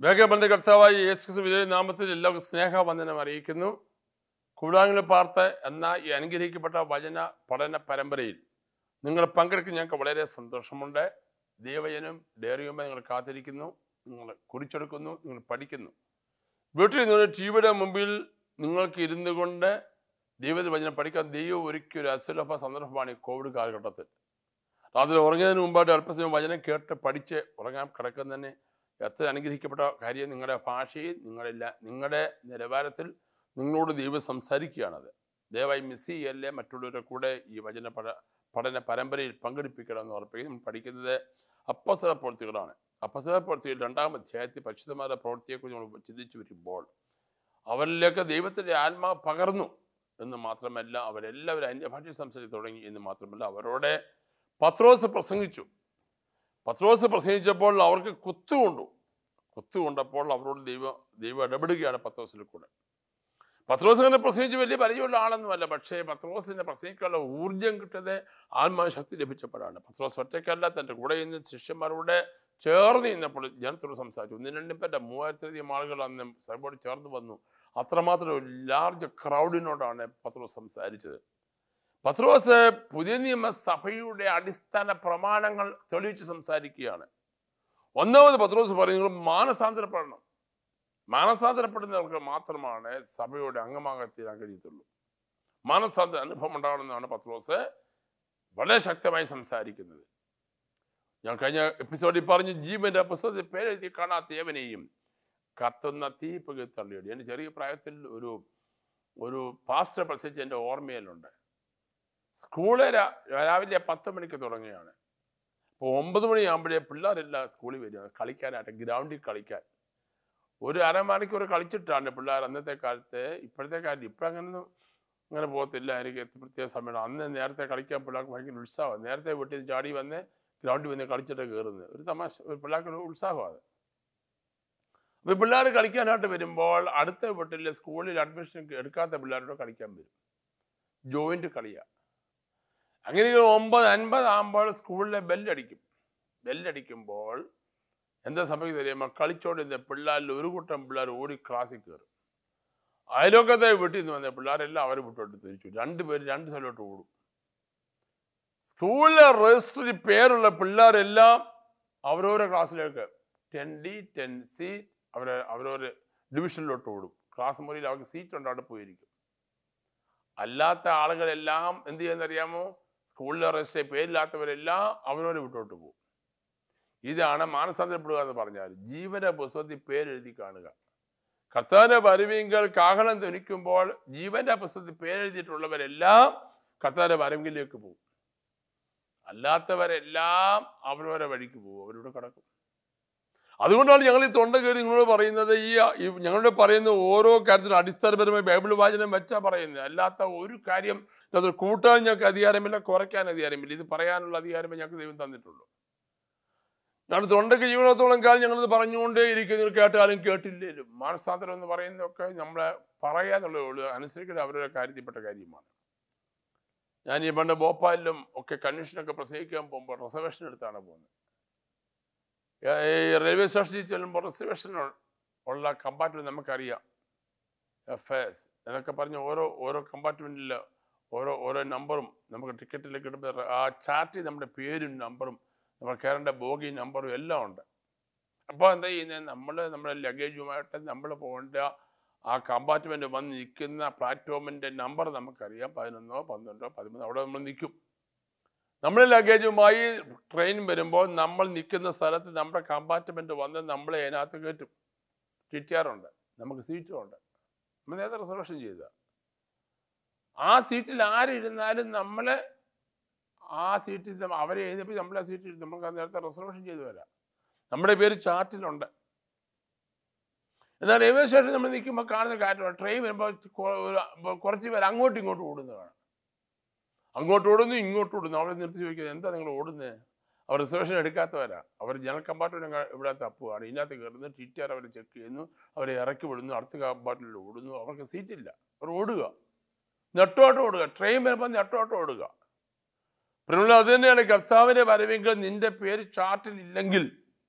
വേഗബന്ധ കർത്താവായ യേശു വിജയ നാമത്തിൽ എല്ലാവർക്കും സ്നേഹവന്ദനം അറിയിക്കുന്നു കൂടാങ്ങളിൽ പാർത്ത് എന്ന ഈ അനുഗ്രഹിക്കപ്പെട്ട വചന പഠന പരമ്പരയിൽ നിങ്ങൾ പങ്കെടുക്കുന്ന ഞങ്ങൾക്ക് വളരെ സന്തോഷമുണ്ട് ദൈവജനം ഡയറിയുമ്പോൾ നിങ്ങൾ കാത്തിരിക്കുന്നു നിങ്ങൾ കുറിച്ചെടുക്കുന്നു നിങ്ങൾ പഠിക്കുന്നു വീട്ടിൽ നിങ്ങളുടെ ടി വിയുടെ മുമ്പിൽ നിങ്ങൾക്ക് ഇരുന്നു കൊണ്ട് ദൈവത്തെ വചനം പഠിക്കാൻ ദൈവം ഒരുക്കിയ ഒരു അസുലഭ സന്ദർഭമാണ് ഈ കോവിഡ് കാലഘട്ടത്തിൽ രാത്രി ഉറങ്ങുന്നതിന് മുമ്പായിട്ട് അല്പസമയം വചനം കേട്ട് പഠിച്ച് ഉറങ്ങാൻ കിടക്കുന്നതിന് എത്ര അനുഗ്രഹിക്കപ്പെട്ട കാര്യം നിങ്ങളുടെ ഭാഷയിൽ നിങ്ങളുടെ നിങ്ങളുടെ നിലവാരത്തിൽ നിങ്ങളോട് ദൈവം സംസാരിക്കുകയാണത് ദയവായി മിസ് ചെയ്യല്ലേ മറ്റുള്ളവരുടെ കൂടെ ഈ വചന പഠ പഠന പരമ്പരയിൽ പങ്കെടുപ്പിക്കണം എന്ന് ഉറപ്പിക്കും നമ്മൾ പഠിക്കുന്നത് അപ്പസര പ്രവൃത്തികളാണ് അപ്പസര പ്രവൃത്തിയിൽ രണ്ടാം അധ്യായത്തിൽ പരിശുദ്ധമായ പ്രവൃത്തിയെക്കുറിച്ച് നമ്മൾ ചിന്തിച്ചു വരുമ്പോൾ അവരിലേക്ക് ദൈവത്തിൻ്റെ ആത്മാ പകർന്നു എന്ന് മാത്രമല്ല അവരെല്ലാവരും അന്യഭാഷ സംസാരിച്ച് തുടങ്ങി എന്ന് മാത്രമല്ല അവരോട് പത്രോസ് പ്രസംഗിച്ചു പത്രോസ് പ്രസംഗിച്ചപ്പോൾ അവർക്ക് കുത്തുകൊണ്ടു കുത്തുകൊണ്ടപ്പോൾ അവരോട് ദൈവം ദൈവം ഇടപെടുകയാണ് പത്രോസിൽ കൂടെ പത്രോസ് അങ്ങനെ പ്രസംഗിച്ച് വലിയ പരിചയമുള്ള ആളൊന്നുമല്ല പക്ഷേ പത്രോസിനെ പ്രസംഗിക്കാനുള്ള ഊർജം കിട്ടുന്നത് ആത്മാശക്തി ലഭിച്ചപ്പോഴാണ് പത്രോസ് ഒറ്റയ്ക്കല്ല തൻ്റെ കൂടെ ഇന്ന് ശിഷ്യന്മാരുടെ ചേർന്ന് നിന്നപ്പോൾ ജനത്തോട് സംസാരിച്ചു ഒന്നും രണ്ടും പേരുടെ മൂവായിരത്തിലധികം ആളുകൾ അന്ന് സഭയോട് ചേർന്ന് വന്നു അത്രമാത്രം ഒരു ലാർജ് ക്രൗഡിനോടാണ് പത്രോസ് സംസാരിച്ചത് പത്രോസ് പുതിയ നിയമസഭയുടെ അടിസ്ഥാന പ്രമാണങ്ങൾ തെളിയിച്ച് സംസാരിക്കുകയാണ് ഒന്നാമത് പത്രോസ് പറയുന്നത് മാനസാന്തരപ്പെടണം മാനസാന്തരപ്പെടുന്നവർക്ക് മാത്രമാണ് സഭയുടെ അംഗമാകാൻ തീരാൻ കഴിയത്തുള്ളൂ മാനസാന്തര അനുഭവം ഉണ്ടാകണമെന്നാണ് പത്രോസ് വളരെ ശക്തമായി സംസാരിക്കുന്നത് ഞാൻ കഴിഞ്ഞ എപ്പിസോഡിൽ പറഞ്ഞു ജീവന്റെ പുസ്തകത്തിൽ പേരെഴുതി കാണാത്ത ഏവനെയും കത്തുന്ന തീപ്പുക തള്ളിയിടി എൻ്റെ ചെറിയ പ്രായത്തിൽ ഒരു ഒരു പാസ്റ്റർ പ്രസംഗിച്ച് എൻ്റെ ഓർമ്മയിലുണ്ട് സ്കൂള് രാവിലെ പത്ത് മണിക്ക് തുടങ്ങുകയാണ് അപ്പോൾ ഒമ്പത് മണിയാകുമ്പോഴേ പിള്ളേരെല്ലാം സ്കൂളിൽ വരിക കളിക്കാനായിട്ട് ഗ്രൗണ്ടിൽ കളിക്കാൻ ഒരു അരമണിക്കൂർ കളിച്ചിട്ടാണ് പിള്ളേർ അന്നത്തെ കാലത്ത് ഇപ്പോഴത്തെ കാലത്ത് ഇപ്പോഴങ്ങനൊന്നും അങ്ങനെ പോകത്തില്ല എനിക്ക് പ്രത്യേക സമയമാണ് അന്ന് നേരത്തെ കളിക്കാൻ പിള്ളേർക്ക് ഭയങ്കര ഉത്സാഹം നേരത്തെ വീട്ടിൽ നിന്ന് ചാടി വന്ന് ഗ്രൗണ്ടിൽ വന്ന് കളിച്ചിട്ട് കയറുന്നത് ഒരു തമാശ ഒരു പിള്ളേർക്കൊരു ഉത്സാഹമാണ് അപ്പോൾ പിള്ളേർ കളിക്കാനായിട്ട് വരുമ്പോൾ അടുത്ത വീട്ടിൽ സ്കൂളിൽ അഡ്മിഷൻ എടുക്കാത്ത പിള്ളേരോട് കളിക്കാൻ വരും ജോയിൻ്റ് കളിയാണ് അങ്ങനെ ഒരു ഒമ്പത് അൻപത് ആകുമ്പോൾ സ്കൂളിലെ ബെല്ലടിക്കും ബെല്ലടിക്കുമ്പോൾ എന്താ സംഭവിക്കുന്നത് അറിയാമോ കളിച്ചോണ്ടിരുന്ന പിള്ളേരിൽ ഒരു കൂട്ടം പിള്ളേർ ഓടി ക്ലാസ്സിൽ കയറും അയലോക്കത്തെ വീട്ടിൽ നിന്ന് വന്ന പിള്ളേരെല്ലാം അവരെ വിട്ടോട്ട് തിരിച്ചു രണ്ട് പേര് രണ്ട് സ്ഥലത്തോട്ട് ഓടും സ്കൂളിലെ രജിസ്റ്ററിൽ പേരുള്ള പിള്ളേരെല്ലാം അവരോരോ ക്ലാസ്സിലേക്ക് ടെൻ ഡി ടെൻ സി അവരെ അവരോര് ഡിവിഷനിലോട്ട് ഓടും ക്ലാസ് മുറിയിൽ അവർക്ക് സീറ്റ് ഉണ്ട് അവിടെ പോയിരിക്കും അല്ലാത്ത ആളുകളെല്ലാം എന്ത് ചെയ്യുന്നറിയാമോ സ്കൂളിലെ രജിസ്റ്റർ പേരില്ലാത്തവരെല്ലാം അവരോട് വിട്ടോട്ട് പോകും ഇതാണ് മാനസാന്തരപ്പെടുക എന്ന് പറഞ്ഞാൽ ജീവന പുസ്തകത്തിൽ പേരെഴുതി കാണുക കർത്താവിന്റെ വരവിങ്കൽ കാഹളം ധനിക്കുമ്പോൾ ജീവന്റെ പുസ്തകത്തിൽ പേരെഴുതിയിട്ടുള്ളവരെല്ലാം കർത്താവിന്റെ വരവിങ്കിലേക്ക് പോകും അല്ലാത്തവരെല്ലാം അവരവരെ വഴിക്ക് പോകും അവരോട് കിടക്കും അതുകൊണ്ടാണ് ഞങ്ങൾ ഈ തൊണ്ട കയറി നിങ്ങളോട് പറയുന്നത് ഈ ഈ ഞങ്ങളോട് പറയുന്ന ഓരോ കാര്യത്തിനും അടിസ്ഥാനപരമായി ബൈബിൾ വാചനം വെച്ചാ പറയുന്നത് അല്ലാത്ത ഒരു കാര്യം അത് കൂട്ടാൻ ഞങ്ങൾക്ക് അധികാരമില്ല കുറയ്ക്കാൻ അധികാരമില്ല ഇത് പറയാനുള്ള അധികാരമേ ഞങ്ങൾക്ക് ദൈവം തന്നിട്ടുള്ളൂ ഞങ്ങൾ തൊണ്ടയ്ക്ക് ജീവിതത്തോളം കാലം ഞങ്ങളിത് പറഞ്ഞുകൊണ്ടേ ഇരിക്കും നിങ്ങൾ കേട്ടാലും കേട്ടില്ലേലും മാനസാന്തരം എന്ന് പറയുന്നതൊക്കെ നമ്മളെ പറയാന്നുള്ളൂ അനുസരിക്കുന്ന അവരുടെ കാര്യത്തിൽപ്പെട്ട കാര്യമാണ് ഞാൻ ഈ പണ്ട് ഭോപ്പാലിലും ഒക്കെ കൺവെൻഷനൊക്കെ പ്രസംഗിക്കാൻ പോകുമ്പോൾ റിസർവേഷൻ എടുത്താണ് പോകുന്നത് ഈ റെയിൽവേ സ്റ്റേഷനിൽ ചെല്ലുമ്പോൾ റിസർവേഷൻ ഉള്ള കമ്പാർട്ട്മെൻറ്റ് നമുക്കറിയാം എഫ് എസ് എന്നൊക്കെ പറഞ്ഞ് ഓരോ ഓരോ കമ്പാർട്ട്മെൻറ്റിൽ ഓരോ ഓരോ നമ്പറും നമുക്ക് ടിക്കറ്റിലേക്ക് ഇടുമ്പോൾ ആ ചാർട്ടിൽ നമ്മുടെ പേരും നമ്പറും നമ്മൾ കയറേണ്ട ബോഗി നമ്പറും എല്ലാം ഉണ്ട് അപ്പോൾ എന്താ ചെയ്യുന്നത് നമ്മൾ നമ്മുടെ ലഗേജുമായിട്ട് നമ്മൾ പോകേണ്ട ആ കമ്പാർട്ട്മെൻറ്റ് വന്ന് നിൽക്കുന്ന പ്ലാറ്റ്ഫോമിൻ്റെ നമ്പർ നമുക്കറിയാം പതിനൊന്നോ പന്ത്രണ്ടോ പതിമൂന്നോ അവിടെ നമ്മൾ നിൽക്കും നമ്മൾ ലഗേജുമായി ട്രെയിൻ വരുമ്പോൾ നമ്മൾ നിൽക്കുന്ന സ്ഥലത്ത് നമ്മുടെ കമ്പാർട്ട്മെൻറ്റ് വന്ന് നമ്മളെ അതിനകത്ത് കയറ്റും ചുറ്റിയാറുണ്ട് നമുക്ക് സീറ്റും ഉണ്ട് നമ്മൾ നേരത്തെ റിസർവേഷൻ ചെയ്ത ആ സീറ്റിൽ ആരിരുന്നാലും നമ്മൾ ആ സീറ്റിൽ അവരെ എഴുതിയപ്പോൾ നമ്മളെ സീറ്റിൽ നമുക്ക് നേരത്തെ റിസർവേഷൻ ചെയ്തു വരാം നമ്മുടെ പേര് ചാർട്ടിലുണ്ട് എന്നാൽ റെയിൽവേ സ്റ്റേഷനിൽ നമ്മൾ നിൽക്കുമ്പോൾ കാണുന്ന കാര്യമാണ് ട്രെയിൻ വരുമ്പോൾ കുറച്ച് പേര് അങ്ങോട്ടും ഇങ്ങോട്ടും ഓടുന്നതാണ് അങ്ങോട്ട് ഓടുന്നു ഇങ്ങോട്ട് ഓടുന്നു അവിടെ നിർത്തി ചോദിക്കുന്നത് എന്താ നിങ്ങൾ ഓടുന്നത് അവർ റിസർവേഷൻ എടുക്കാത്തവരാ അവർ ജനറൽ കമ്പാർട്ട്മെന്റ് ഇവിടെ തപ്പുകയാണ് ഇതിനകത്ത് കയറുന്നു ടി ടി ആർ അവർ ചെക്ക് ചെയ്യുന്നു അവരെ ഇറക്കി വിടുന്നു അടുത്ത കമ്പാർട്ട്മെന്റിൽ ഓടുന്നു അവർക്ക് സീറ്റില്ല അവർ ഓടുക നെട്ടോട്ടം ഓടുക ട്രെയിൻ വരുമ്പോൾ നെട്ടോട്ടം ഓടുക പിന്നെ അത് തന്നെയാണ് കർത്താവിൻ്റെ വരവെങ്കിൽ നിന്റെ പേര് ചാർട്ടിൽ ഇല്ലെങ്കിൽ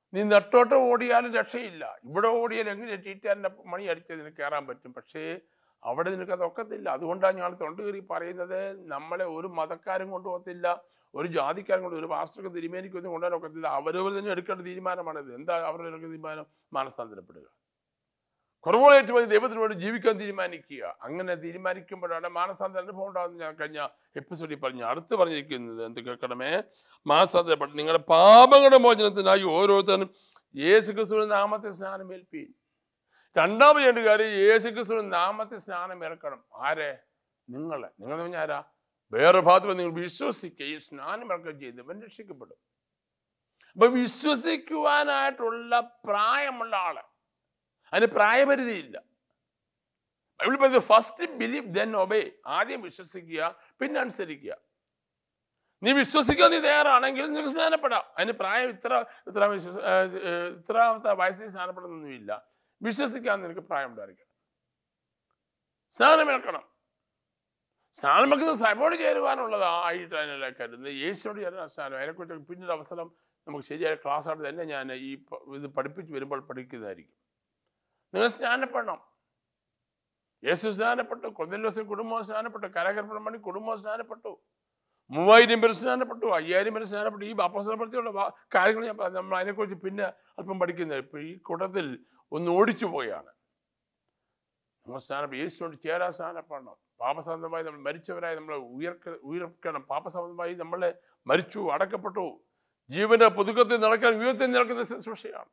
നീ നെട്ടോട്ട് ഓടിയാലും രക്ഷയില്ല ഇവിടെ ഓടിയാൽ എങ്ങനെ ടീറ്റാറിൻ്റെ മണി അടിച്ച് നിനക്ക് കയറാൻ പറ്റും പക്ഷേ അവിടെ നിനക്ക് അത് ഒക്കത്തില്ല അതുകൊണ്ടാണ് ഞാൻ തൊണ്ട് കയറി പറയുന്നത് നമ്മളെ ഒരു മതക്കാരും കൊണ്ടുപോകത്തില്ല ഒരു ജാതിക്കാരും കൊണ്ട് ഒരു പാസ്റ്റർക്ക് തിരുമേനിക്കൊന്നും കൊണ്ടുവരാൻ ഒക്കത്തില്ല അവരവർ തന്നെ എടുക്കേണ്ട തീരുമാനമാണിത് എന്താ അവരുടെ എടുക്കുന്ന തീരുമാനം മാനസാന്തരപ്പെടുക കുറവുകളേറ്റ് മതി ദൈവത്തിന് വേണ്ടി ജീവിക്കാൻ തീരുമാനിക്കുക അങ്ങനെ തീരുമാനിക്കുമ്പോഴാണ് മാനസാന്തര അനുഭവം ഉണ്ടാകുന്നത് ഞാൻ കഴിഞ്ഞ എപ്പിസോഡിൽ പറഞ്ഞു അടുത്ത് പറഞ്ഞിരിക്കുന്നത് എന്ത് കേൾക്കണമേ മാനസാന്തരപ്പെട്ടു നിങ്ങളുടെ പാപങ്ങളുടെ മോചനത്തിനായി ഓരോരുത്തരും യേശു ക്രിസ്തുവിന്റെ നാമത്തെ സ്നാനം ഏൽപ്പീൻ രണ്ടാമത് രണ്ട് കാര്യം യേശു ക്രിസ്തുവിന്റെ നാമത്തെ സ്നാനം ഇറക്കണം ആരെ നിങ്ങളെ നിങ്ങൾ എന്ന് പറഞ്ഞാൽ ആരാ വേറെ ഭാഗത്ത് നിങ്ങൾ വിശ്വസിക്കുകയും സ്നാനം ഇറക്കുകയും ചെയ്തവൻ രക്ഷിക്കപ്പെടും അപ്പൊ വിശ്വസിക്കുവാനായിട്ടുള്ള പ്രായമുള്ള ആള് അതിന് പ്രായപരിധിയില്ല ബൈബിൾ പറയുന്നത് ഫസ്റ്റ് ബിലീവ് ദെൻ ഒബേ ആദ്യം വിശ്വസിക്കുക പിന്നെ അനുസരിക്കുക നീ വിശ്വസിക്കാൻ നീ തയ്യാറാണെങ്കിൽ നിനക്ക് സ്നാനപ്പെടാം അതിന് പ്രായം ഇത്ര ഇത്ര വിശ്വസ ഏർ, ഏർ, ഇത്രാമത്തെ വയസ്സിൽ സ്നാനപ്പെടുന്നൊന്നുമില്ല വിശ്വസിക്കാൻ നിനക്ക് പ്രായം ഉണ്ടായിരിക്കണം സ്നാനമേൽക്കണം സ്നാനം വെക്കുന്നത് സഭയോട് ചേരുവാനുള്ളതായിട്ട് അതിനല്ല കരുതുന്നത് യേശുവോട് ചേരാൻ സ്നാനം അതിനെക്കുറിച്ച് പിന്നീട് അവസരം നമുക്ക് ശരിയായ ക്ലാസ് ആയിട്ട് തന്നെ ഞാൻ ഈ പ- ഇത് പഠിപ്പിച്ച് വരുമ്പോൾ പഠിക്കുന്നതായിരിക്കും നിങ്ങൾ സ്നാനപ്പെടണം യേശു സ്നാനപ്പെട്ടു കൊന്തലോസിന് കുടുംബം സ്നാനപ്പെട്ടു കരകർപ്പണം പണി കുടുംബം സ്നാനപ്പെട്ടു മൂവായിരം പേര് സ്നാനപ്പെട്ടു അയ്യായിരം പേര് സ്നാനപ്പെട്ടു ഈ അപ്പസ്തലപ്പെടുത്തിയുള്ള വാ- കാര്യങ്ങൾ ഞാൻ പറഞ്ഞു. നമ്മൾ അതിനെക്കുറിച്ച് പിന്നെ അല്പം പഠിക്കുന്നത് ഇപ്പൊ ഈ കൂട്ടത്തിൽ ഒന്ന് ഓടിച്ചു പോയാണ് നമ്മൾ സ്നാനം യേശുവിനോട് ചേരാൻ സ്നാനപ്പെടണം പാപസംബന്ധമായി നമ്മൾ മരിച്ചവരായി നമ്മൾ ഉയർക്ക ഉയർക്കണം പാപസംബന്ധമായി നമ്മളെ മരിച്ചു അടക്കപ്പെട്ടു ജീവന്റെ പുതുക്കത്തിൽ നടക്കാൻ ഉയർത്തി നടക്കുന്ന ശുശ്രൂഷയാണ്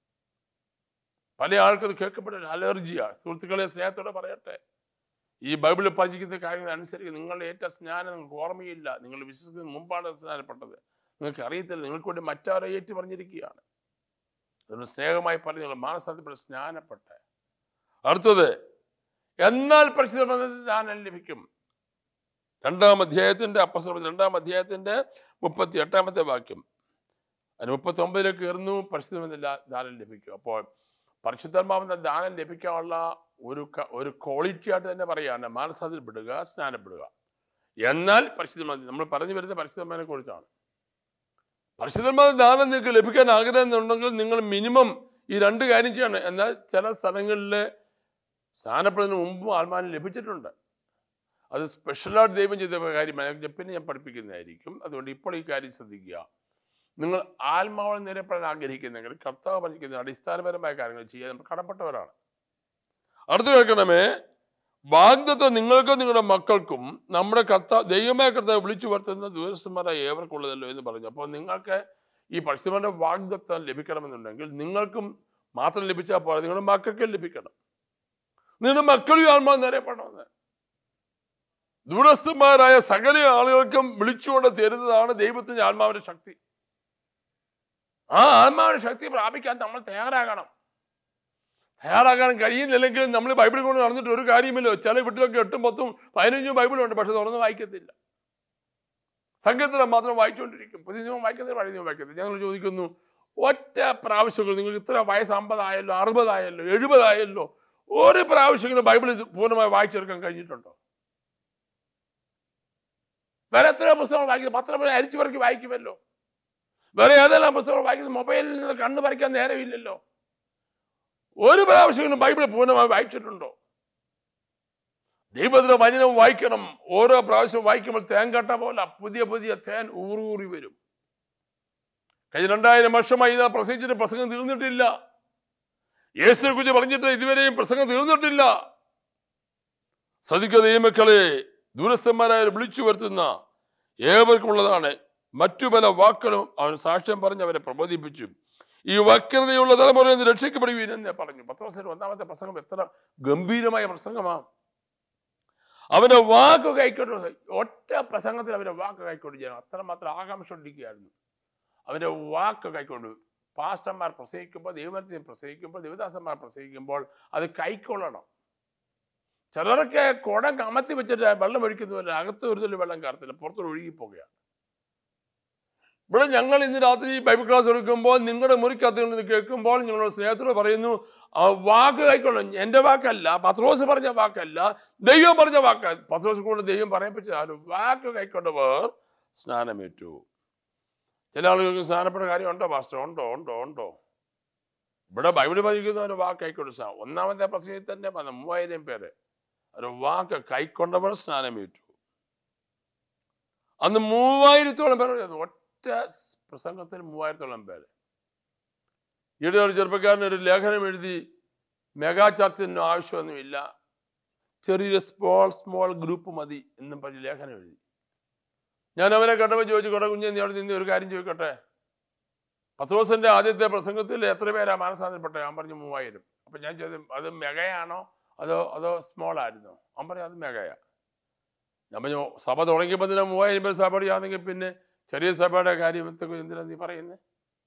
പല ആൾക്കത് കേൾക്കപ്പെട്ട അലർജിയാ സുഹൃത്തുക്കളെ സ്നേഹത്തോടെ പറയട്ടെ ഈ ബൈബിളിൽ പറഞ്ഞിരിക്കുന്ന കാര്യങ്ങൾ അനുസരിച്ച് നിങ്ങളുടെ ഏറ്റ സ്നാനം നിങ്ങൾക്ക് ഓർമ്മയില്ല നിങ്ങൾ വിശ്വസിക്കുന്ന മുമ്പാണ് സ്നാനപ്പെട്ടത് നിങ്ങൾക്ക് അറിയത്തില്ല നിങ്ങൾക്ക് വേണ്ടി മറ്റാരെ ഏറ്റു പറഞ്ഞിരിക്കുകയാണ് അതുകൊണ്ട് സ്നേഹമായി പറഞ്ഞ് നിങ്ങൾ മാനസാന്തരപ്പെട്ട് സ്നാനപ്പെട്ടെ അടുത്തത് എന്നാൽ പരിശുദ്ധ ദാനം ലഭിക്കും രണ്ടാം അധ്യായത്തിന്റെ അപ്പസ്വരം രണ്ടാം അധ്യായത്തിന്റെ മുപ്പത്തി എട്ടാമത്തെ വാക്യം അതിന് മുപ്പത്തി ഒമ്പതിലേക്ക് കയറുന്നു പരിശുദ്ധ ദാനം ലഭിക്കും അപ്പോൾ പരിശുദ്ധാത്മാവിന്റെ ദാനം ലഭിക്കാനുള്ള ഒരു ക- ഒരു ക്വാളിറ്റി ആയിട്ട് തന്നെ പറയാണ് മാനസാന്തരപ്പെടുക സ്നാനപ്പെടുക എന്നാൽ പരിശുദ്ധ നമ്മൾ പറഞ്ഞു വരുന്ന പരിശുദ്ധമാനെ കുറിച്ചാണ് പരിശുദ്ധമായ ദാനം നിങ്ങൾക്ക് ലഭിക്കാൻ ആഗ്രഹമുണ്ടെങ്കിൽ നിങ്ങൾ മിനിമം ഈ രണ്ട് കാര്യം ചെയ്യണം എന്നാൽ ചില സ്ഥലങ്ങളിൽ സ്നാനപ്പെടുന്നതിന് മുമ്പും ആത്മാവിനെ ലഭിച്ചിട്ടുണ്ട് അത് സ്പെഷ്യലായിട്ട് ദൈവം ചെയ്ത കാര്യമാണ് അത് പിന്നെ ഞാൻ പഠിപ്പിക്കുന്നതായിരിക്കും അതുകൊണ്ട് ഇപ്പോൾ ഈ കാര്യം ശ്രദ്ധിക്കുക നിങ്ങൾ ആത്മാവിനെ നിരപ്പെടാൻ ആഗ്രഹിക്കുന്നെങ്കിൽ കർത്താവ് പറഞ്ഞിരിക്കുന്ന അടിസ്ഥാനപരമായ കാര്യങ്ങൾ ചെയ്യാൻ നമ്മൾ കടപ്പെട്ടവരാണ് അടുത്ത് കേൾക്കണമേ വാഗ്ദത്തം നിങ്ങൾക്കും നിങ്ങളുടെ മക്കൾക്കും നമ്മുടെ കർത്താവ് ദൈവമായ കർത്താവ് വിളിച്ചു വരുത്തുന്ന ദൂരസ്ഥന്മാരായ ഏവർക്കുള്ളതല്ലോ എന്ന് പറഞ്ഞു അപ്പോൾ നിങ്ങൾക്ക് ഈ പരിശുദ്ധമായ വാഗ്ദത്തം ലഭിക്കണമെന്നുണ്ടെങ്കിൽ നിങ്ങൾക്കും മാത്രം ലഭിച്ചാൽ പോരാ നിങ്ങളുടെ മക്കൾക്കും ലഭിക്കണം നിങ്ങളുടെ മക്കളും ആത്മാവ് നിറയപ്പെടണമെന്ന് ദൂരസ്ഥന്മാരായ സകല ആളുകൾക്കും വിളിച്ചുകൊണ്ട് തരുന്നതാണ് ദൈവത്തിന്റെ ആത്മാവിന്റെ ശക്തി ആ ആത്മാവിന്റെ ശക്തി പ്രാപിക്കാൻ നമ്മൾ തയ്യാറാകണം തയ്യാറാകാൻ കഴിയുന്നില്ലെങ്കിൽ നമ്മൾ ബൈബിൾ കൊണ്ട് നടന്നിട്ട് ഒരു കാര്യമില്ല ചില വീട്ടിലൊക്കെ എട്ടും പത്തും പതിനഞ്ചും ബൈബിളുണ്ട് പക്ഷെ തുറന്ന് വായിക്കത്തില്ല സംഗീതത്തിലെ മാത്രം വായിച്ചുകൊണ്ടിരിക്കും പുതിയ നിയമം വായിക്കത്തില്ല പഴയ നിയമം വായിക്കത്തില്ല ഞങ്ങൾ ചോദിക്കുന്നു ഒറ്റ പ്രാവശ്യങ്ങൾ നിങ്ങൾക്ക് ഇത്ര വയസ്സ് അമ്പതായല്ലോ അറുപതായല്ലോ എഴുപതായല്ലോ ഒരു പ്രാവശ്യങ്ങളും ബൈബിൾ ഇത് പൂർണ്ണമായി വായിച്ചെടുക്കാൻ കഴിഞ്ഞിട്ടുണ്ടോ വേറെ എത്രയോ പുസ്തകങ്ങൾ വായിക്കുന്നത് പത്രം അരിച്ചു പറക്കി വായിക്കുമല്ലോ വേറെ ഏതെല്ലാം പുസ്തകങ്ങൾ വായിക്കുന്നത് മൊബൈലിൽ നിന്ന് കണ്ണു പറിക്കാൻ നേരമില്ലല്ലോ ഒരു പ്രാവശ്യങ്ങളും ബൈബിൾ പൂർണ്ണമായി വായിച്ചിട്ടുണ്ടോ ദൈവത്തിന്റെ വചനം വായിക്കണം ഓരോ പ്രാവശ്യം വായിക്കുമ്പോൾ തേൻ കട്ട പോലെ പുതിയ പുതിയ തേൻ ഊറൂറി വരും കഴിഞ്ഞ രണ്ടായിരം വർഷമായി ഇതാ പ്രസംഗിച്ചിട്ട് പ്രസംഗം തീർന്നിട്ടില്ല യേശുവിനെ കുറിച്ച് പറഞ്ഞിട്ട് ഇതുവരെയും പ്രസംഗം തീർന്നിട്ടില്ല ശ്രദ്ധിക്കുക ദൈവമക്കളെ ദൂരസ്ഥന്മാരായ വിളിച്ചു വരുത്തുന്ന ഏവർക്കുമുള്ളതാണ് മറ്റു പല വാക്കുകളും അവൻ സാക്ഷ്യം പറഞ്ഞ് അവരെ പ്രബോധിപ്പിച്ചു ഈ വക്രതയുള്ള തലമുറയിൽ നിന്ന് രക്ഷിക്കപ്പെടുവീനെന്ന് പറഞ്ഞു പത്രോസിന്റെ ഒന്നാമത്തെ പ്രസംഗം എത്ര ഗംഭീരമായ പ്രസംഗമാണ് അവന്റെ വാക്ക് കൈക്കൊണ്ട് ഒറ്റ പ്രസംഗത്തിൽ അവന്റെ വാക്ക് കൈക്കൊണ്ട് ചെയ്യണം അത്രമാത്രം ആകാംക്ഷ ഉണ്ടിരിക്കുകയായിരുന്നു അവന്റെ വാക്ക് കൈക്കൊണ്ട് പാസ്റ്റർമാർ പ്രസംഗിക്കുമ്പോൾ ദൈവത്തിൽ പ്രസംഗിക്കുമ്പോൾ ദേവദാസന്മാർ പ്രസംഗിക്കുമ്പോൾ അത് കൈക്കൊള്ളണം ചിലരൊക്കെ കുടം കമത്തി വെച്ചിട്ട് വെള്ളം ഒഴിക്കുന്നവരെ അകത്ത് ഒരു തുള്ളി വെള്ളം കയറത്തില്ല പുറത്തോട്ട് ഒഴുകിപ്പോവുകയാണ് ഇവിടെ ഞങ്ങൾ ഇന്ന് രാത്രി ബൈബിൾ ക്ലാസ് എടുക്കുമ്പോൾ നിങ്ങളുടെ മുറിക്കകത്ത് നിന്ന് കേൾക്കുമ്പോൾ നിങ്ങളുടെ സ്നേഹത്തോട് പറയുന്നു ആ വാക്ക് കൈക്കൊള്ളും എൻ്റെ വാക്കല്ല പത്രോസ് പറഞ്ഞ വാക്കല്ല ദൈവം പറഞ്ഞ വാക്ക് പത്രോസ് കൊണ്ട് ദൈവം പറയിപ്പിച്ച ആ ഒരു വാക്ക് കൈക്കൊണ്ടവർ സ്നാനമേറ്റു ചില ആളുകൾക്ക് സ്നാനപ്പെട്ട കാര്യം ഉണ്ടോ പാസ്റ്റർ ഉണ്ടോ ഉണ്ടോ ഉണ്ടോ ഇവിടെ ബൈബിൾ പഠിക്കുന്ന ഒരു വാക്ക് കൈക്കൊണ്ട് സ്നാനം ഒന്നാമത്തെ പ്രസംഗത്തിൽ തന്നെ പറഞ്ഞ മൂവായിരം പേര് ഒരു വാക്ക് കൈക്കൊണ്ടവർ സ്നാനമേറ്റു അന്ന് മൂവായിരത്തോളം പേർ പറഞ്ഞത്. ഒറ്റ സ് പ്രസംഗത്തിൽ മൂവായിരത്തോളം പേര് ഈയിടെ ഒരു ചെറുപ്പക്കാരൻ ഒരു ലേഖനം എഴുതി മെഗാ ചർച്ചിന് ആവശ്യമൊന്നുമില്ല ചെറിയ സ്മോൾ സ്മോൾ ഗ്രൂപ്പ് മതി എന്നും പറഞ്ഞ് ലേഖനം എഴുതി ഞാൻ അവനെ കണ്ടപ്പോൾ ചോദിച്ചു കൊട കുഞ്ഞെ നീ അവിടെ നിന്ന് ഒരു കാര്യം ചോദിക്കട്ടെ പത്രോസിന്റെ ആദ്യത്തെ പ്രസംഗത്തിൽ എത്ര പേരാ മാനസാന്തരപ്പെട്ടെ ഞാൻ പറഞ്ഞു മൂവായിരം അപ്പൊ ഞാൻ ചോദ്യം അത് മെഗയാണോ അതോ അതോ സ്മോൾ ആയിരുന്നോ അവൻ പറഞ്ഞു അത് മെഗയാ ഞാൻ പറഞ്ഞു സഭ തുടങ്ങിയപ്പോൾ തന്നെ മൂവായിരം പേര് സഭയാണെങ്കിൽ പിന്നെ ചെറിയ സഭയുടെ കാര്യം എന്തൊക്കെ എന്തിനാ നീ പറയുന്നത്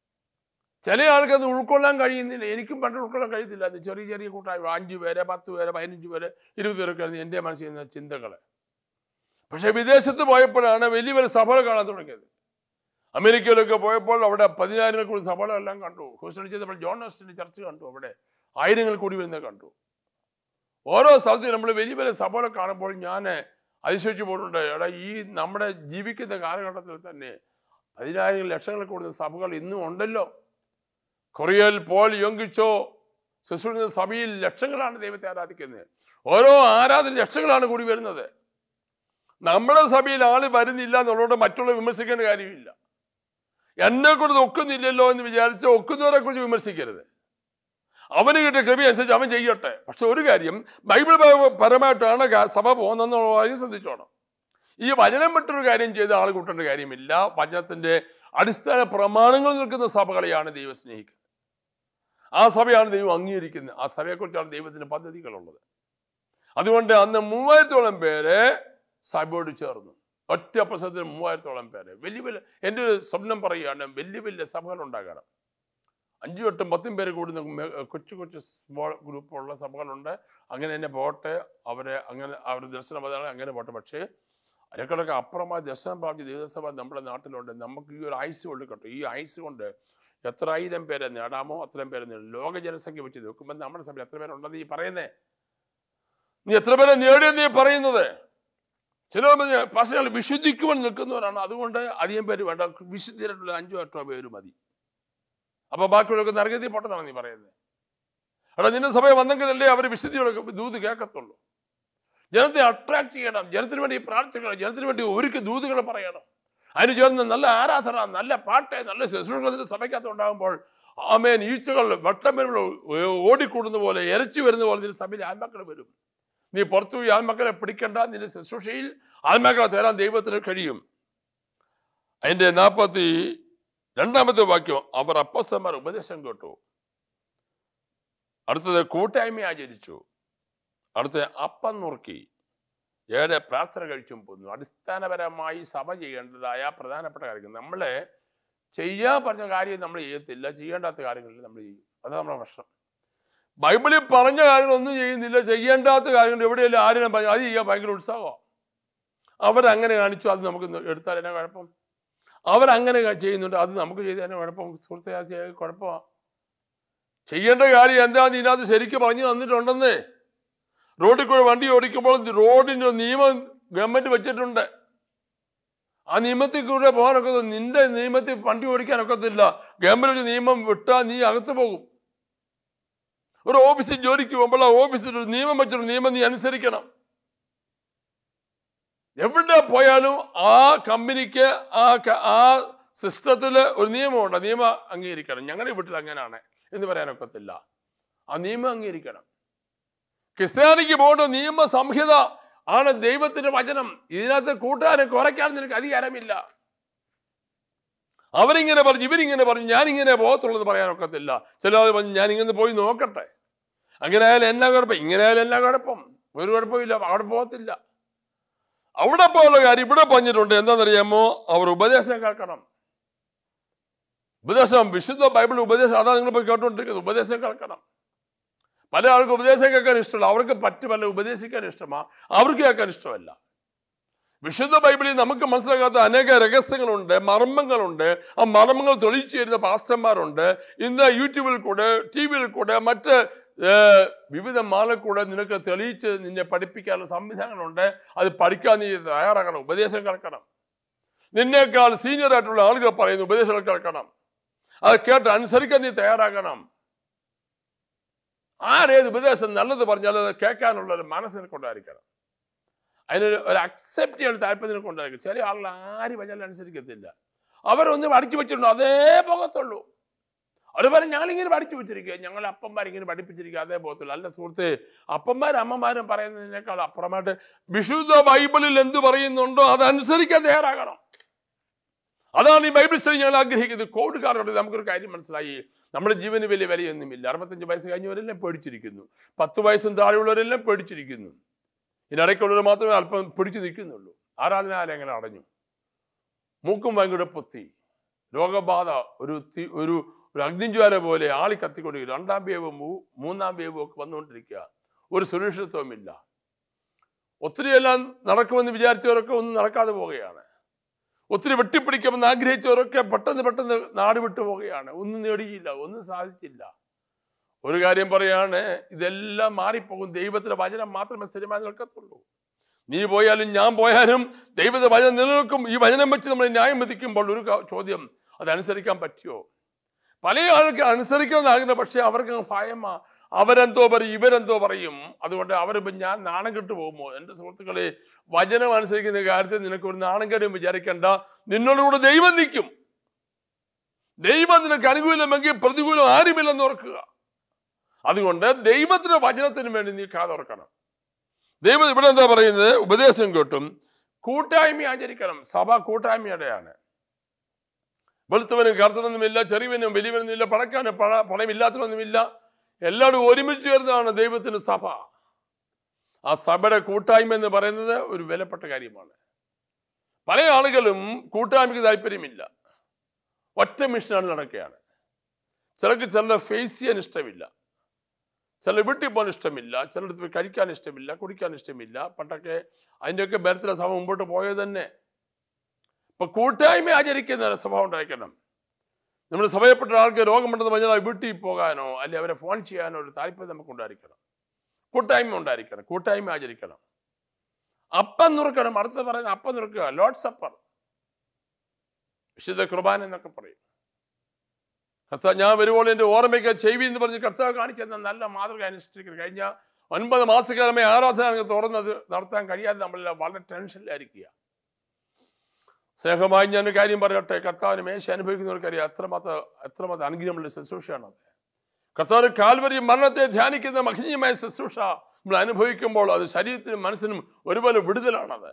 ചില ആൾക്ക് അത് ഉൾക്കൊള്ളാൻ കഴിയുന്നില്ല എനിക്കും പണ്ട് ഉൾക്കൊള്ളാൻ കഴിയത്തില്ല അത് ചെറിയ ചെറിയ കൂട്ടായ്മ അഞ്ച് പേര് പത്ത് പേര് പതിനഞ്ച് പേര് ഇരുപത് പേരൊക്കെ ആയിരുന്നു എൻ്റെ മനസ്സിൽ നിന്ന് ചിന്തകൾ പക്ഷേ വിദേശത്ത് പോയപ്പോഴാണ് വലിയ വലിയ സഭകൾ കാണാൻ തുടങ്ങിയത് അമേരിക്കയിലൊക്കെ പോയപ്പോൾ അവിടെ പതിനായിരങ്ങൾ കൂടി സഭകളെല്ലാം കണ്ടു ഹൂസ്റ്റണിൽ ചെന്നപ്പോൾ ജോൺ ഹോസ്റ്റിന്റെ ചർച്ച് കണ്ടു അവിടെ ആയിരങ്ങൾ കൂടി വരുന്നത് കണ്ടു ഓരോ സ്ഥലത്തും നമ്മൾ വലിയ വലിയ സഭകളെ കാണുമ്പോൾ ഞാൻ അതിശയിച്ചു പോയിട്ടുണ്ട് എടാ ഈ നമ്മുടെ ജീവിക്കുന്ന കാലഘട്ടത്തിൽ തന്നെ പതിനായിരം ലക്ഷങ്ങൾ കൂടുന്ന സഭകൾ ഇന്നും ഉണ്ടല്ലോ കൊറിയയിൽ പോൾ യോങ്കിച്ചോ ശുശ്രൂഷ സഭയിൽ ലക്ഷങ്ങളാണ് ദൈവത്തെ ആരാധിക്കുന്നത് ഓരോ ആരാധന ലക്ഷങ്ങളാണ് കൂടി വരുന്നത് നമ്മുടെ സഭയിൽ ആള് വരുന്നില്ല എന്നുള്ളതുകൊണ്ട് മറ്റുള്ള വിമർശിക്കേണ്ട കാര്യമില്ല എന്നെ കൊണ്ട് ഒക്കുന്നില്ലല്ലോ എന്ന് വിചാരിച്ച് ഒക്കുന്നവരെ കുറിച്ച് വിമർശിക്കരുത് അവന് കിട്ടിയ കൃപ അനുസരിച്ച് അവൻ ചെയ്യട്ടെ പക്ഷെ ഒരു കാര്യം ബൈബിൾ പ- പരമായിട്ടാണ് ക- സഭ പോകുന്നതെന്നുള്ള കാര്യം ശ്രദ്ധിച്ചോണം ഈ വചനം വിട്ടൊരു കാര്യം ചെയ്ത് ആൾ കൂട്ടേണ്ട കാര്യമില്ല വചനത്തിന്റെ അടിസ്ഥാന പ്രമാണങ്ങൾ നിൽക്കുന്ന സഭകളെയാണ് ദൈവം സ്നേഹിക്കുന്നത് ആ സഭയാണ് ദൈവം അംഗീകരിക്കുന്നത് ആ സഭയെക്കുറിച്ചാണ് ദൈവത്തിന് പദ്ധതികളുള്ളത് അതുകൊണ്ട് അന്ന് മൂവായിരത്തോളം പേര് സഭയോട് ചേർന്നു ഒറ്റ പ്രസവത്തിന് മൂവായിരത്തോളം പേര് വലിയ വലിയ എൻ്റെ ഒരു സ്വപ്നം പറയുകയാണ് വലിയ വലിയ സഭകൾ ഉണ്ടാകണം അഞ്ചും എട്ടും പത്തും പേര് കൂടുന്ന മെ- കൊച്ചു കൊച്ചു സ്മോൾ ഗ്രൂപ്പുള്ള സഭകളുണ്ട് അങ്ങനെ തന്നെ പോട്ടെ അവരെ അങ്ങനെ അവർ ദർശനം അതാണ് അങ്ങനെ പോട്ടെ പക്ഷേ അതിനേക്കാളൊക്കെ അപ്പുറമായി ദർശനം പ്രാപിച്ച ദൈവസഭ നമ്മുടെ നാട്ടിലുണ്ട് നമുക്ക് ഈ ഒരു ആയുസ് കൊണ്ട് കേട്ടോ ഈ ആയുസ് കൊണ്ട് എത്ര ആയിരം പേരെ നേടാമോ അത്രയും പേരെ നേടും ലോക ജനസംഖ്യ വെച്ച് നോക്കുമ്പോൾ നമ്മുടെ സഭയിൽ എത്ര പേരുണ്ടെന്ന് ഈ പറയുന്നേ നീ എത്ര പേരെ നേടിയെന്ന് നീ പറയുന്നത് ചില പശകൾ വിശുദ്ധിക്കുവാൻ നിൽക്കുന്നവരാണ് അതുകൊണ്ട് അധികം പേര് വേണ്ട വിശുദ്ധിയായിട്ടുള്ള അഞ്ചോ എട്ടോ പേര് മതി അപ്പൊ ബാക്കിയുള്ളവർക്ക് നരകത്തിൽ പൊട്ടതാണ് നീ പറയുന്നത് എടാ നിന്റെ സഭയെ വന്നെങ്കിലല്ലേ അവർ വിശുദ്ധിയോടെ ദൂത് കേൾക്കത്തുള്ളൂ ജനത്തെ അട്രാക്ട് ചെയ്യണം ജനത്തിന് വേണ്ടി പ്രാർത്ഥിക്കണം ജനത്തിന് വേണ്ടി ഒരുക്കി ദൂതുകൾ പറയണം അതിന് ചേർന്ന് നല്ല ആരാധന നല്ല പാട്ട് നല്ല ശുശ്രൂഷ സഭയ്ക്കകത്ത് ഉണ്ടാകുമ്പോൾ ആമേൻ ഈച്ചകൾ വട്ടം വരുമ്പോൾ ഓടിക്കൂടുന്ന പോലെ ഇരച്ചു വരുന്ന പോലെ നിന്റെ സഭയിൽ ആത്മാക്കൾ വരും നീ പുറത്തു പോയി ആത്മാക്കളെ പിടിക്കണ്ട നിന്റെ ശുശ്രൂഷയിൽ ആത്മാക്കളെ തരാൻ ദൈവത്തിന് കഴിയും അതിന്റെ നാൽപ്പത്തി രണ്ടാമത്തെ വാക്യം അവർ അപ്പസ്തന്മാർ ഉപദേശം കേട്ടു അടുത്തത് കൂട്ടായ്മ ആചരിച്ചു അടുത്തത് അപ്പം നുറുക്കി ഏറെ പ്രാർത്ഥന കഴിച്ചും പോന്നു അടിസ്ഥാനപരമായി സഭ ചെയ്യേണ്ടതായ പ്രധാനപ്പെട്ട കാര്യങ്ങൾ നമ്മളെ ചെയ്യാൻ പറഞ്ഞ കാര്യം നമ്മൾ ചെയ്യത്തില്ല ചെയ്യേണ്ടാത്ത കാര്യങ്ങളിൽ നമ്മൾ ചെയ്യും അതാണ് നമ്മുടെ പ്രശ്നം ബൈബിളിൽ പറഞ്ഞ കാര്യങ്ങളൊന്നും ചെയ്യുന്നില്ല ചെയ്യേണ്ടാത്ത കാര്യങ്ങൾ എവിടെയല്ല ആരും പറഞ്ഞു അത് ചെയ്യാൻ ഭയങ്കര ഉത്സാഹമാണ് അവരങ്ങനെ കാണിച്ചു അത് നമുക്ക് എടുത്താൽ എന്നാ കുഴപ്പം അവരങ്ങനെ ക- ചെയ്യുന്നുണ്ട് അത് നമുക്ക് ചെയ്ത് തന്നെ കുഴപ്പം സുഹൃത്തെ അത് ചെയ്യാൻ കുഴപ്പമാണ് ചെയ്യേണ്ട കാര്യം എന്താന്ന് ഇതിനകത്ത് ശരിക്കും പറഞ്ഞു തന്നിട്ടുണ്ടെന്നേ റോഡിൽ കൂടെ വണ്ടി ഓടിക്കുമ്പോൾ റോഡിൻ്റെ നിയമം ഗവൺമെന്റ് വെച്ചിട്ടുണ്ട് ആ നിയമത്തിൽ കൂടെ പോകാനൊക്കെ നിന്റെ നിയമത്തിൽ വണ്ടി ഓടിക്കാനൊക്കത്തില്ല ഗവൺമെന്റ് ഒരു നിയമം വിട്ടാൽ നീ അകത്ത് പോകും ഒരു ഓഫീസിൽ ജോലിക്ക് പോകുമ്പോൾ ആ ഓഫീസിൽ ഒരു നിയമം വെച്ചൊരു നിയമം നീ അനുസരിക്കണം എവിടെ പോയാലും ആ കമ്പനിക്ക് ആ ക- ആ സിസ്റ്റത്തിൽ ഒരു നിയമമുണ്ട് ആ നിയമം അംഗീകരിക്കണം ഞങ്ങളുടെ വീട്ടിൽ അങ്ങനെയാണ് എന്ന് പറയാനൊക്കത്തില്ല ആ നിയമം അംഗീകരിക്കണം ക്രിസ്ത്യാനിക്ക് പോകേണ്ട നിയമ സംഹിത ആണ് ദൈവത്തിന്റെ വചനം ഇതിനകത്ത് കൂട്ടാനും കുറയ്ക്കാനും നിനക്ക് അധികാരമില്ല അവരിങ്ങനെ പറഞ്ഞു ഇവരിങ്ങനെ പറഞ്ഞു ഞാനിങ്ങനെ പോകത്തുള്ളൂ എന്ന് പറയാനൊക്കത്തില്ല ചിലർ പറഞ്ഞു ഞാൻ ഇങ്ങനെ പോയി നോക്കട്ടെ അങ്ങനെ ആയാലും എന്നാ കുഴപ്പം ഇങ്ങനെ ആയാലും എന്നാ കുഴപ്പം ഒരു കുഴപ്പമില്ല അവിടെ പോകത്തില്ല അവിടെ പോലുള്ള കാര്യം ഇവിടെ പറഞ്ഞിട്ടുണ്ട് എന്താണെന്നറിയാമോ അവർ ഉപദേശം കേൾക്കണം ഉപദേശം വിശുദ്ധ ബൈബിൾ ഉപദേശം അതാ നിങ്ങൾ പോയി കേട്ടോണ്ടിരിക്കുന്നത് ഉപദേശം കേൾക്കണം പല ആൾക്കും ഉപദേശം കേൾക്കാൻ ഇഷ്ടമല്ല അവർക്ക് പറ്റുമല്ല ഉപദേശിക്കാൻ ഇഷ്ടമാ അവർക്ക് കേൾക്കാൻ ഇഷ്ടമല്ല വിശുദ്ധ ബൈബിളിൽ നമുക്ക് മനസ്സിലാക്കാത്ത അനേക രഹസ്യങ്ങളുണ്ട് മർമ്മങ്ങളുണ്ട് ആ മർമ്മങ്ങൾ തെളിയിച്ചു തരുന്ന പാസ്റ്റർമാരുണ്ട് ഇന്ന് യൂട്യൂബിൽ കൂടെ ടി വിയിൽ കൂടെ മറ്റ് ഏർ, വിവിധ മാളിൽ കൂടെ നിനക്ക് തെളിയിച്ച് നിന്നെ പഠിപ്പിക്കാനുള്ള സംവിധാനങ്ങളുണ്ട് അത് പഠിക്കാൻ നീ തയ്യാറാക്കണം ഉപദേശം കേൾക്കണം നിന്നേക്കാൾ സീനിയർ ആയിട്ടുള്ള ആളുകൾ പറയുന്ന ഉപദേശങ്ങൾ കേൾക്കണം അത് കേട്ട് അനുസരിക്കാൻ നീ തയ്യാറാക്കണം ആരേത് ഉപദേശം നല്ലത് പറഞ്ഞാലും അത് കേൾക്കാനുള്ള ഒരു മനസ്സിനെ കൊണ്ടായിരിക്കണം അതിനൊരു ഒരു അക്സെപ്റ്റ് ചെയ്യാൻ താല്പര്യം കൊണ്ടായിരിക്കും ചില ആളുകൾ ആരും വചനം അനുസരിക്കത്തില്ല അവരൊന്ന് പഠിച്ചു വെച്ചിട്ടുണ്ടോ അതേ പോകത്തുള്ളൂ അവർ പറയും ഞങ്ങളിങ്ങനെ പഠിച്ചു വെച്ചിരിക്കുക ഞങ്ങൾ അപ്പന്മാരിങ്ങനെ പഠിപ്പിച്ചിരിക്കുക അതേ പോകത്തുള്ളൂ അല്ല സുഹൃത്ത് അപ്പന്മാരും അമ്മമാരും പറയുന്നതിനേക്കാൾ അപ്പുറമായിട്ട് വിശുദ്ധ ബൈബിളിൽ എന്ത് പറയുന്നുണ്ടോ അതനുസരിക്കാൻ തയ്യാറാകണം അതാണ് ഈ ബൈബിൾ സ്റ്റഡി ഞങ്ങൾ ആഗ്രഹിക്കുന്നത് കോവിഡ്കാരോട് നമുക്കൊരു കാര്യം മനസ്സിലായി നമ്മുടെ ജീവന് വലിയ വിലയൊന്നുമില്ല അറുപത്തഞ്ച് വയസ്സ് കഴിഞ്ഞവരെല്ലാം പേടിച്ചിരിക്കുന്നു പത്ത് വയസ്സും താഴെയുള്ളവരെല്ലാം പേടിച്ചിരിക്കുന്നു ഇതിനിടയ്ക്കുള്ളവർ മാത്രമേ അല്പം പിടിച്ചു നിൽക്കുന്നുള്ളൂ ആരാധനാലയം എങ്ങനെ അടഞ്ഞു മൂക്കും ഭയങ്കര പൊത്തി രോഗബാധ ഒരു തീ ഒരു ഒരു അഗ്നിജ്വാല പോലെ ആളി കത്തിക്കൊണ്ടിരിക്കുക രണ്ടാം വേവും മൂ- മൂന്നാം വേവും ഒക്കെ വന്നുകൊണ്ടിരിക്കുക ഒരു സുരക്ഷിതത്വമില്ല ഒത്തിരി എല്ലാം നടക്കുമെന്ന് വിചാരിച്ചവരൊക്കെ ഒന്നും നടക്കാതെ പോവുകയാണ് ഒത്തിരി വെട്ടിപ്പിടിക്കുമെന്ന് ആഗ്രഹിച്ചവരൊക്കെ പെട്ടെന്ന് പെട്ടെന്ന് നാട് വിട്ടു പോവുകയാണ് ഒന്നും നേടിയില്ല ഒന്നും സാധിച്ചില്ല ഒരു കാര്യം പറയാണ് ഇതെല്ലാം മാറിപ്പോകും ദൈവത്തിന്റെ വചനം മാത്രമേ സ്ഥിരമായി നിൽക്കത്തുള്ളൂ നീ പോയാലും ഞാൻ പോയാലും ദൈവത്തിന്റെ വചനം നിലനിൽക്കും ഈ വചനം വെച്ച് നമ്മൾ ന്യായം വിധിക്കുമ്പോൾ ഒരു ക- ചോദ്യം അതനുസരിക്കാൻ പറ്റുമോ പല ആൾക്ക് അനുസരിക്കണമെന്ന് ആഗ്രഹം പക്ഷെ അവർക്ക് ഭയമാ അവരെന്തോ പറയും ഇവരെന്തോ പറയും അതുകൊണ്ട് അവരിപ്പം ഞാൻ നാണം കെട്ടു പോകുമോ എൻ്റെ സുഹൃത്തുക്കളെ വചനം അനുസരിക്കുന്ന കാര്യത്തിൽ നിനക്ക് ഒരു നാണം കെടും വിചാരിക്കണ്ട നിന്നോട് കൂടെ ദൈവം നിൽക്കും ദൈവം നിനക്ക് അനുകൂലമെങ്കിൽ പ്രതികൂലം ആരുമില്ലെന്ന് ഓർക്കുക അതുകൊണ്ട് ദൈവത്തിന്റെ വചനത്തിന് വേണ്ടി നീ കാതോർക്കണം ദൈവം ഇവിടെ എന്താ പറയുന്നത് ഉപദേശം കേട്ടും കൂട്ടായ്മ ആചരിക്കണം സഭ കൂട്ടായ്മയുടെയാണ് വെളുത്തവനും കറുത്തവനൊന്നുമില്ല ചെറിയവനും വലിയവനൊന്നുമില്ല പണക്കാനും പണ പണമില്ലാത്തവനൊന്നുമില്ല എല്ലാവരും ഒരുമിച്ച് ചേർന്നതാണ് ദൈവത്തിന്റെ സഭ ആ സഭയുടെ കൂട്ടായ്മ എന്ന് പറയുന്നത് ഒരു വിലപ്പെട്ട കാര്യമാണ് പല ആളുകളും കൂട്ടായ്മയ്ക്ക് താല്പര്യമില്ല ഒറ്റ മിഷനാണ് നടക്കുകയാണ് ചിലർക്ക് ചിലരുടെ ഫേസ് ചെയ്യാൻ ഇഷ്ടമില്ല ചില വീട്ടിൽ പോകാൻ ഇഷ്ടമില്ല ചിലടത്ത് പോയി കഴിക്കാൻ ഇഷ്ടമില്ല കുടിക്കാൻ ഇഷ്ടമില്ല പണ്ടൊക്കെ അതിൻ്റെയൊക്കെ ബലത്തിലെ സഭ മുമ്പോട്ട് പോയത് തന്നെ ഇപ്പൊ കൂട്ടായ്മ ആചരിക്കുന്ന ഒരു സ്വഭാവം ഉണ്ടായിരിക്കണം നമ്മുടെ സഭയപ്പെട്ട ആൾക്ക് രോഗമുണ്ടെന്ന് പറഞ്ഞാൽ വീട്ടിൽ പോകാനോ അല്ലെങ്കിൽ അവരെ ഫോൺ ചെയ്യാനോ ഒരു താല്പര്യം നമുക്ക് ഉണ്ടായിരിക്കണം കൂട്ടായ്മ ഉണ്ടായിരിക്കണം കൂട്ടായ്മ ആചരിക്കണം അപ്പം നുറുക്കണം അടുത്ത പറയുന്ന അപ്പം നുറുക്കുക ലോഡ് സപ്പർ വിശുദ്ധ കുർബാന എന്നൊക്കെ പറയും കർത്താവ് ഞാൻ വരുമ്പോൾ എൻ്റെ ഓർമ്മയ്ക്ക് ചെയ്വി എന്ന് പറഞ്ഞ് കർത്താവ് കാണിച്ചെന്ന നല്ല മാതൃക അനുഷ്ഠിക്കുന്നത് കഴിഞ്ഞ ഒൻപത് മാസക്കാലമേ ആരാധന അങ്ങ് തുറന്നത് നടത്താൻ കഴിയാതെ നമ്മളെല്ലാം വളരെ ടെൻഷനിലായിരിക്കുക സ്നേഹമായി ഞാൻ ഒരു കാര്യം പറയട്ടെ കർത്താവിന് മേശ അനുഭവിക്കുന്നവർക്കറിയാം എത്രമാത്രം എത്രമാത്രം അനുഗ്രഹമുള്ള ശുശ്രൂഷയാണത് കർത്താവ് കാൽവരി മരണത്തെ ധ്യാനിക്കുന്ന മഹനീയമായ ശുശ്രൂഷ നമ്മൾ അനുഭവിക്കുമ്പോൾ അത് ശരീരത്തിനും മനസ്സിനും ഒരുപോലെ വിടുതലാണത്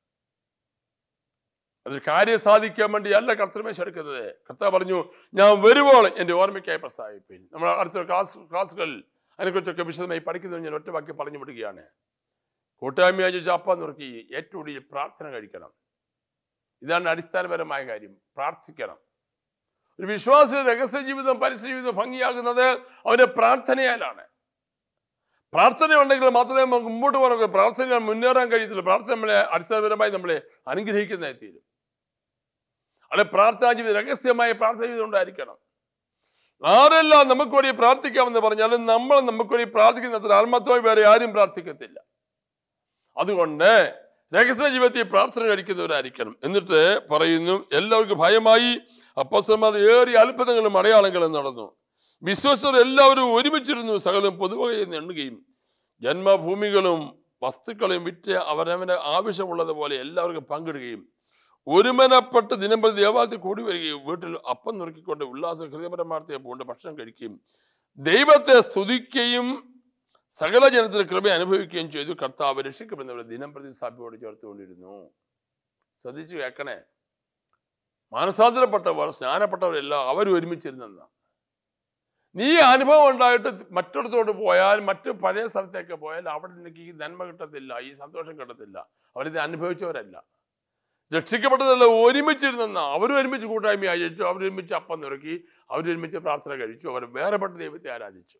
അത് കാര്യം സാധിക്കാൻ വേണ്ടി അല്ല കർത്തമേശ എടുക്കുന്നത് കർത്താവ് പറഞ്ഞു ഞാൻ വരുമ്പോൾ എൻ്റെ ഓർമ്മയ്ക്കായി പ്രസ്താവിപ്പിൻ നമ്മൾ അടുത്ത ക്ലാസ് ക്ലാസ്സുകളിൽ അതിനെക്കുറിച്ചൊക്കെ വിശദമായി പഠിക്കുന്നത് ഞാൻ ഒറ്റ വാക്യം പറഞ്ഞു വിടുകയാണ് കൂട്ടായ്മയായി ചോദിച്ചാൽ അപ്പം നുറുക്കി ഏറ്റവും കൂടുതൽ പ്രാർത്ഥന കഴിക്കണം ഇതാണ് അടിസ്ഥാനപരമായ കാര്യം പ്രാർത്ഥിക്കണം ഒരു വിശ്വാസിയുടെ രഹസ്യ ജീവിതം പരിസ്ഥിതി ജീവിതം ഭംഗിയാകുന്നത് അവന്റെ പ്രാർത്ഥനയാലാണ് പ്രാർത്ഥന ഉണ്ടെങ്കിൽ മാത്രമേ നമുക്ക് മുമ്പോട്ട് പോകാൻ പ്രാർത്ഥന മുന്നേറാൻ കഴിയത്തുള്ളൂ പ്രാർത്ഥന നമ്മളെ അടിസ്ഥാനപരമായി നമ്മളെ അനുഗ്രഹിക്കുന്നതായി തീരും അവിടെ പ്രാർത്ഥനാ ജീവിതം രഹസ്യമായ പ്രാർത്ഥന ജീവിതം ഉണ്ടായിരിക്കണം ആരെല്ലാം നമുക്ക് വേണ്ടി പ്രാർത്ഥിക്കാമെന്ന് പറഞ്ഞാലും നമ്മൾ നമുക്ക് വേണ്ടി പ്രാർത്ഥിക്കുന്ന അത്ര ആത്മാർത്ഥമായി വേറെ ആരും പ്രാർത്ഥിക്കത്തില്ല അതുകൊണ്ട് രഹസ്യ ജീവിതത്തിൽ പ്രാർത്ഥന കഴിക്കുന്നവരായിരിക്കണം എന്നിട്ട് പറയുന്നു എല്ലാവർക്കും ഭയമായി അപ്പസ്തന്മാർ ഏറിയ അത്ഭുതങ്ങളും അടയാളങ്ങളും നടന്നു വിശ്വസർ എല്ലാവരും ഒരുമിച്ചിരുന്നു സകലം പൊതുവകയെന്ന് എണ്ണുകയും ജന്മഭൂമികളും വസ്തുക്കളെയും വിറ്റ് അവനവന് ആവശ്യമുള്ളതുപോലെ എല്ലാവർക്കും പങ്കിടുകയും ഒരുമനപ്പെട്ട് ദിനംപ്രതി ദേവാലയത്തിൽ കൂടി വരികയും വീട്ടിൽ അപ്പം നുറുക്കിക്കൊണ്ട് ഉല്ലാസ ഹൃദയപരമാർത്ഥയെ കൊണ്ട് ഭക്ഷണം കഴിക്കുകയും ദൈവത്തെ സ്തുതിക്കുകയും സകല ജനത്തിന് കൃപ അനുഭവിക്കുകയും ചെയ്തു കർത്താവ് രക്ഷിക്കുമെന്നവരെ ദിനം പ്രതി സഭയോട് ചേർത്തുകൊണ്ടിരുന്നു ശ്രദ്ധിച്ചു കേൾക്കണേ മാനസാന്തരപ്പെട്ടവർ സ്നാനപ്പെട്ടവരെല്ലാം അവർ ഒരുമിച്ചിരുന്ന നീ അനുഭവം ഉണ്ടായിട്ട് മറ്റിടത്തോട്ട് പോയാൽ മറ്റു പഴയ സ്ഥലത്തേക്ക് പോയാൽ അവിടെ നിനക്ക് ഈ നന്മ കിട്ടത്തില്ല ഈ സന്തോഷം കിട്ടത്തില്ല അവരിത് അനുഭവിച്ചവരല്ല രക്ഷിക്കപ്പെട്ടതല്ല ഒരുമിച്ചിരുന്ന അവരും ഒരുമിച്ച് കൂട്ടായ്മ ആചരിച്ചു അവരൊരുമിച്ച് അപ്പം നിറക്കി അവരൊരുമിച്ച് പ്രാർത്ഥന കഴിച്ചു അവർ വേറെപ്പെട്ട ദൈവത്തെ ആരാധിച്ചു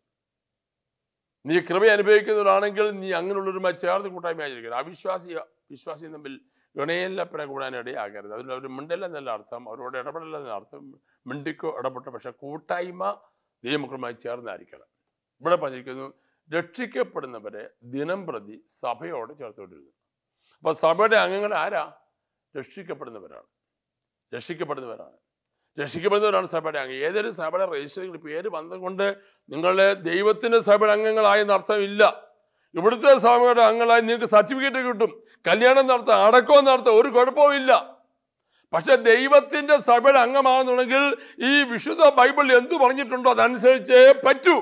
നീ കൃപ അനുഭവിക്കുന്നവരാണെങ്കിൽ നീ അങ്ങനെയുള്ളവരുമായി ചേർന്ന് കൂട്ടായ്മ ആചരിക്കണം അവിശ്വാസി വിശ്വാസിയും തമ്മിൽ ഗുണയിലപ്പെടാൻ കൂടാനിടയാകരുത് അതിൽ അവർ മിണ്ടല്ല എന്നല്ല അർത്ഥം അവരോട് ഇടപെടല എന്ന അർത്ഥം മിണ്ടിക്കോ ഇടപെട്ടോ പക്ഷെ കൂട്ടായ്മ ദൈവമക്കളുമായി ചേർന്നായിരിക്കണം ഇവിടെ പറഞ്ഞിരിക്കുന്നു രക്ഷിക്കപ്പെടുന്നവരെ ദിനം പ്രതി സഭയോട് ചേർത്തുകൊണ്ടിരുന്നു അപ്പൊ സഭയുടെ അംഗങ്ങൾ ആരാ രക്ഷിക്കപ്പെടുന്നവരാണ് രക്ഷിക്കപ്പെടുന്നവരാണ് രക്ഷിക്കപ്പെടുന്നവരാണ് സഭയുടെ അംഗം ഏതൊരു സഭയുടെ രജിസ്റ്ററിൽ പേര് ബന്ധം നിങ്ങളെ ദൈവത്തിൻ്റെ സഭയുടെ അംഗങ്ങളായെന്ന് അർത്ഥമില്ല ഇവിടുത്തെ സഭയുടെ അംഗങ്ങളായി നിങ്ങൾക്ക് സർട്ടിഫിക്കറ്റ് കിട്ടും കല്യാണം നടത്താം അടക്കം നടത്താം ഒരു കുഴപ്പവും ഇല്ല പക്ഷെ ദൈവത്തിന്റെ സഭയുടെ അംഗമാണെന്നുണ്ടെങ്കിൽ ഈ വിശുദ്ധ ബൈബിളിൽ എന്തു പറഞ്ഞിട്ടുണ്ടോ അതനുസരിച്ചേ പറ്റൂ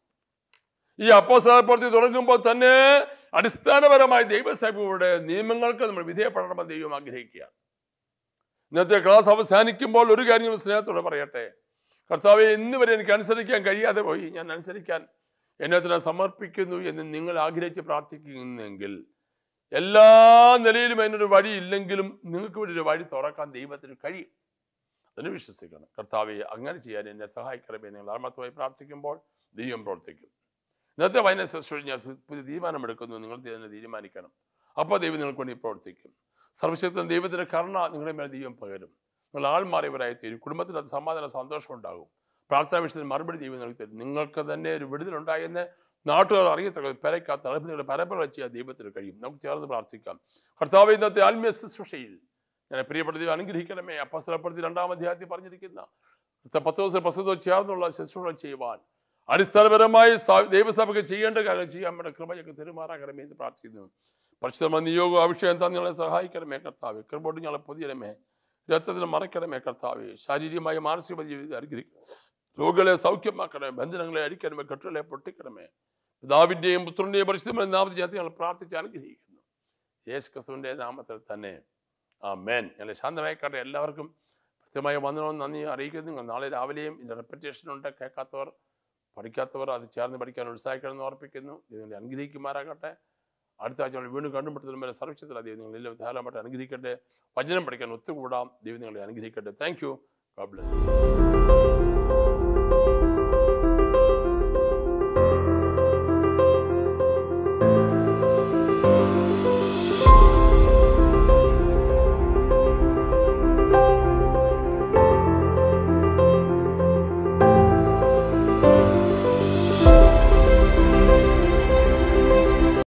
ഈ അപ്പോസ്തലപ്രവൃത്തി തുടങ്ങുമ്പോൾ തന്നെ അടിസ്ഥാനപരമായി ദൈവസഭയുടെ നിയമങ്ങൾക്ക് നമ്മൾ വിധേയപ്പെടണമെന്ന് ദൈവം ആഗ്രഹിക്കുകയാണ് ഇന്നത്തെ ക്ലാസ് അവസാനിക്കുമ്പോൾ ഒരു കാര്യം ഞാൻ സ്നേഹത്തോടെ പറയട്ടെ കർത്താവെ ഇന്ന് വരെ എനിക്ക് അനുസരിക്കാൻ കഴിയാതെ പോയി ഞാൻ അനുസരിക്കാൻ എന്നെ തന്നെ സമർപ്പിക്കുന്നു എന്ന് നിങ്ങൾ ആഗ്രഹിച്ച് പ്രാർത്ഥിക്കുന്നെങ്കിൽ എല്ലാ നിലയിലും അതിനൊരു വഴി ഇല്ലെങ്കിലും നിങ്ങൾക്ക് വേണ്ടി ഒരു വഴി തുറക്കാൻ ദൈവത്തിന് കഴിയും അതിന് വിശ്വസിക്കണം കർത്താവെ അങ്ങനെ ചെയ്യാൻ എന്നെ സഹായിക്കണമേ നിങ്ങൾ ആത്മാർത്ഥമായി പ്രാർത്ഥിക്കുമ്പോൾ ദൈവം പ്രവർത്തിക്കും ഇന്നത്തെ വൈന ശുശ്രൂഷ ഞാൻ പുതിയ തീരുമാനമെടുക്കുന്നു നിങ്ങൾ തന്നെ തീരുമാനിക്കണം അപ്പോൾ ദൈവം നിങ്ങൾക്ക് വേണ്ടി പ്രവർത്തിക്കും സർവശക്തൻ ദൈവത്തിൻ്റെ കരുണ നിങ്ങളുടെ മേലെ ദൈവം പകരും നിങ്ങൾ ആൾമാറിയവരായി തീരും കുടുംബത്തിന് അത് സമാധാന സന്തോഷം ഉണ്ടാകും പ്രാർത്ഥനാ വിഷയത്തിന് മറുപടി ദൈവം നിങ്ങൾക്ക് തരും നിങ്ങൾക്ക് തന്നെ ഒരു വിടുതലുണ്ടായെന്ന് നാട്ടുകാർ അറിയത്തക്ക പെരയ്ക്കാത്ത അത്ഭുതങ്ങളുടെ പരമ്പര ചെയ്യാൻ ദൈവത്തിന് കഴിയും നമുക്ക് ചേർന്ന് പ്രാർത്ഥിക്കാം കർത്താവ് ഇന്നത്തെ ആത്മീയ ശുശ്രൂഷയിൽ ഞാൻ പ്രിയപ്പെട്ട ദൈവം അനുഗ്രഹിക്കണമേ അപ്പസ്തലപ്പെടുത്തി രണ്ടാം അധ്യായത്തിൽ പറഞ്ഞിരിക്കുന്ന പത്ത് ദിവസം പ്രസ്തുത ചേർന്നുള്ള ശുശ്രൂഷ ചെയ്യുവാൻ അടിസ്ഥാനപരമായി സ- ദൈവസഭയ്ക്ക് ചെയ്യേണ്ട കാര്യം ചെയ്യാൻ വേണ്ട കൃപയൊക്കെ തെരുമാറാകണമേ എന്ന് പ്രാർത്ഥിക്കുന്നു പരിശുദ്ധമായ നിയോഗം അഭിഷേകം താൻ ഞങ്ങളെ സഹായിക്കണമേ കർത്താവ് കൃപോട്ട് ഞങ്ങളെ പൊതിയണമേ രക്തത്തിൽ മറക്കണമേ കർത്താവ് ശാരീരികമായ മാനസിക ജീവിതം അനുഗ്രഹിക്കും രോഗികളെ സൗഖ്യമാക്കണമേ ബന്ധനങ്ങളെ അടിക്കണമേ കെട്ടുകളെ പൊട്ടിക്കണമേ പിതാവിൻ്റെയും പുത്രൻ്റെയും പരിശുദ്ധമായ നാമത്തിൽ ചേർത്ത് ഞങ്ങൾ പ്രാർത്ഥിച്ച് അനുഗ്രഹിക്കുന്നു യേശു ക്രിസ്തുവിൻ്റെ നാമത്തിൽ തന്നെ ആ മേൻ ഞങ്ങളെ ശാന്തമായിക്കാട്ടെ എല്ലാവർക്കും കൃത്യമായി വന്നണമെന്ന് നന്ദി അറിയിക്കുന്നു നിങ്ങൾ നാളെ രാവിലെയും ഇതിൻ്റെ റെപ്പറ്റേഷൻ ഉണ്ട് കേൾക്കാത്തവർ പഠിക്കാത്തവർ അത് ചേർന്ന് പഠിക്കാൻ ഉത്സാഹിക്കണമെന്ന് ഓർപ്പിക്കുന്നു ഇതിനെ അനുഗ്രഹിക്കുമാറാകട്ടെ അടുത്ത ആഴ്ച നമ്മൾ വീണ്ടും കണ്ടുപിടുത്തലും വരെ സർവീസത്തിൽ ദൈവം നിങ്ങളെല്ലാം ധാരാളമായിട്ട് അനുഗ്രഹിക്കട്ടെ വചനം പഠിക്കാൻ ഒത്തുകൂടാം ദൈവം നിങ്ങളെ അനുഗ്രഹിക്കട്ടെ താങ്ക് യു ഗോഡ് ബ്ലസ്